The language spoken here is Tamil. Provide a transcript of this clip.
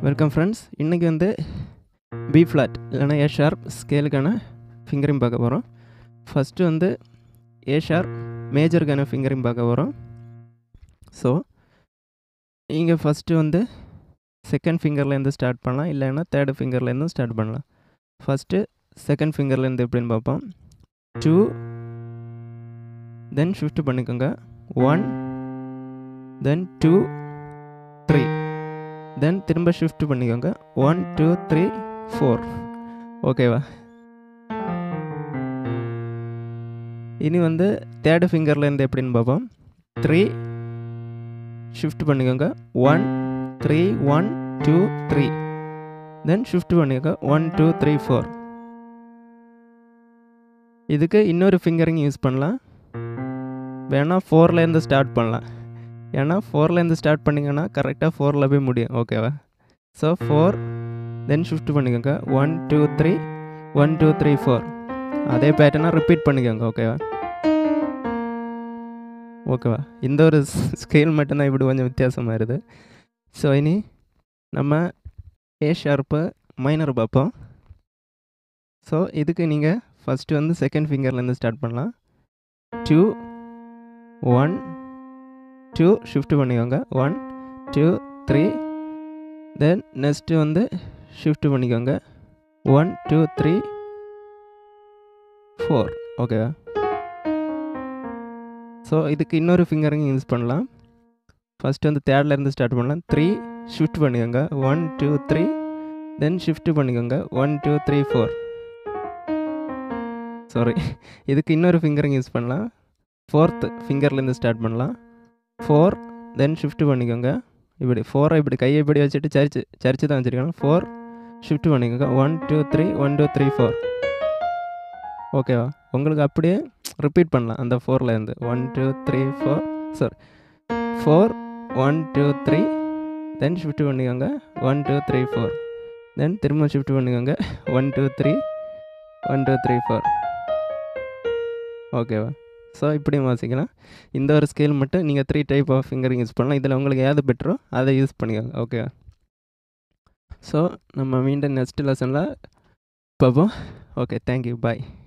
வெல்கம் ஃப்ரெண்ட்ஸ் இன்றைக்கி வந்து பி ஃப்ளாட் இல்லைனா ஏ ஷார்ப் ஸ்கேலுக்கான ஃபிங்கரிங் பார்க்க போகிறோம் ஃபஸ்ட்டு வந்து ஏ ஷார்ப் மேஜருக்கான ஃபிங்கரிங் பார்க்க போகிறோம் ஸோ நீங்கள் ஃபஸ்ட்டு வந்து செகண்ட் ஃபிங்கர்லேருந்து ஸ்டார்ட் பண்ணலாம் இல்லைன்னா தேர்டு ஃபிங்கர்லேருந்தும் ஸ்டார்ட் பண்ணலாம் ஃபஸ்ட்டு செகண்ட் ஃபிங்கர்லேருந்து எப்படின்னு பார்ப்போம் டூ தென் ஷிஃப்ட் பண்ணிக்கோங்க one then two three then திரும்ப ஷிஃப்ட் பண்ணிக்கோங்க ஒன் டூ த்ரீ ஃபோர் ஓகேவா இனி வந்து தேர்டு ஃபிங்கர்லேருந்து எப்படின்னு பார்ப்போம் த்ரீ ஷிஃப்ட் பண்ணிக்கோங்க one three one two three then shift பண்ணிக்கோங்க ஒன் டூ த்ரீ ஃபோர் இதுக்கு இன்னொரு ஃபிங்கரிங் யூஸ் பண்ணலாம் வேணால் ஃபோர்லேருந்து ஸ்டார்ட் பண்ணலாம் ஏன்னா ஃபோர்லேருந்து ஸ்டார்ட் பண்ணிங்கன்னா கரெக்டாக ஃபோரில் போய் முடியும் ஓகேவா ஸோ ஃபோர் தென் ஷிஃப்ட் பண்ணிக்கோங்க one two three one two three four அதே பேட்டர்னாக ரிப்பீட் பண்ணிக்கோங்க ஓகேவா ஓகேவா இந்த ஒரு ஸ்கேல் மட்டும்தான் இப்படி கொஞ்சம் வித்தியாசமாக இருக்குது ஸோ இனி நம்ம ஏ ஷார்ப்பு மைனர் பார்ப்போம் ஸோ இதுக்கு நீங்கள் ஃபஸ்ட்டு வந்து செகண்ட் ஃபிங்கர்லேருந்து ஸ்டார்ட் பண்ணலாம் டூ ஒன் டூ ஷிஃப்ட் பண்ணிக்கோங்க one two three then next வந்து ஷிஃப்ட் பண்ணிக்கோங்க ஒன் டூ த்ரீ ஃபோர் ஓகேவா ஸோ இதுக்கு இன்னொரு ஃபிங்கரிங் யூஸ் பண்ணலாம் ஃபஸ்ட்டு வந்து தேர்ட்லேருந்து ஸ்டார்ட் பண்ணலாம் த்ரீ ஷிஃப்ட் பண்ணிக்கோங்க one two three then shift பண்ணிக்கோங்க one two three four sorry இதுக்கு இன்னொரு ஃபிங்கரிங் யூஸ் பண்ணலாம் ஃபோர்த்து ஃபிங்கர்லேருந்து ஸ்டார்ட் பண்ணலாம் ஃபோர் தென் ஷிஃப்ட் பண்ணிக்கோங்க இப்படி ஃபோரை இப்படி கையை இப்படி வச்சுட்டு சரிச்சு சரிச்சு தான் வச்சுருக்கணும் ஃபோர் ஷிஃப்ட் பண்ணிக்கோங்க one two three one two three four ஓகேவா உங்களுக்கு அப்படியே ரிப்பீட் பண்ணலாம் அந்த ஃபோர்லேருந்து one two three four sorry four one two three then shift பண்ணிக்கோங்க one two three four then திரும்ப ஷிஃப்ட் பண்ணிக்கோங்க one two three one two three four ஓகேவா ஸோ இப்படியும் வாசிக்கலாம் இந்த ஒரு ஸ்கேல் மட்டும் நீங்கள் three type of fingering use பண்ணலாம் இதில் உங்களுக்கு ஏது பெட்டரோ அதை யூஸ் பண்ணிக்கோங்க ஓகே ஸோ நம்ம மீண்டும் நெக்ஸ்ட் லெசனில் பார்ப்போம் ஓகே தேங்க்யூ பாய்